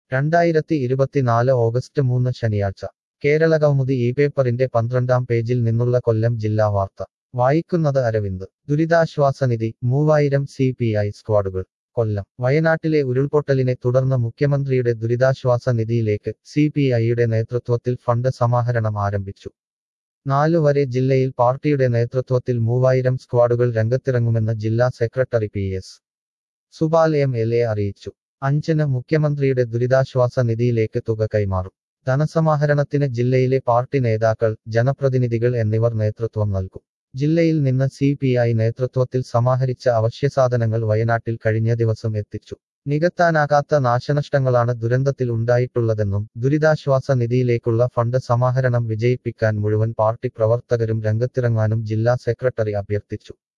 രണ്ടായിരത്തി ഇരുപത്തിനാല് ഓഗസ്റ്റ് മൂന്ന് ശനിയാഴ്ച കേരള കൗമുദി ഈ പേപ്പറിന്റെ പന്ത്രണ്ടാം പേജിൽ നിന്നുള്ള കൊല്ലം ജില്ലാ വാർത്ത വായിക്കുന്നത് അരവിന്ദ് ദുരിതാശ്വാസ നിധി മൂവായിരം സി പി ഐ സ്ക്വാഡുകൾ കൊല്ലം വയനാട്ടിലെ ഉരുൾപൊട്ടലിനെ തുടർന്ന് മുഖ്യമന്ത്രിയുടെ ദുരിതാശ്വാസ നിധിയിലേക്ക് സി പി ഐയുടെ നേതൃത്വത്തിൽ ഫണ്ട് സമാഹരണം ആരംഭിച്ചു നാലു വരെ ജില്ലയിൽ പാർട്ടിയുടെ നേതൃത്വത്തിൽ മൂവായിരം സ്ക്വാഡുകൾ രംഗത്തിറങ്ങുമെന്ന് ജില്ലാ secretary P S Subal M L A അറിയിച്ചു അഞ്ചിന് മുഖ്യമന്ത്രിയുടെ ദുരിതാശ്വാസ നിധിയിലേക്ക് തുക കൈമാറും ധനസമാഹരണത്തിന് ജില്ലയിലെ പാർട്ടി നേതാക്കൾ ജനപ്രതിനിധികൾ എന്നിവർ നേതൃത്വം നൽകും ജില്ലയിൽ നിന്ന് സി പി ഐ നേതൃത്വത്തിൽ സമാഹരിച്ച അവശ്യസാധനങ്ങൾ വയനാട്ടിൽ കഴിഞ്ഞ ദിവസം എത്തിച്ചു നികത്താനാകാത്ത നാശനഷ്ടങ്ങളാണ് ദുരന്തത്തിൽ ഉണ്ടായിട്ടുള്ളതെന്നും ദുരിതാശ്വാസ നിധിയിലേക്കുള്ള ഫണ്ട് സമാഹരണം വിജയിപ്പിക്കാൻ മുഴുവൻ പാർട്ടി പ്രവർത്തകരും രംഗത്തിറങ്ങാനും ജില്ലാ സെക്രട്ടറി അഭ്യർത്ഥിച്ചു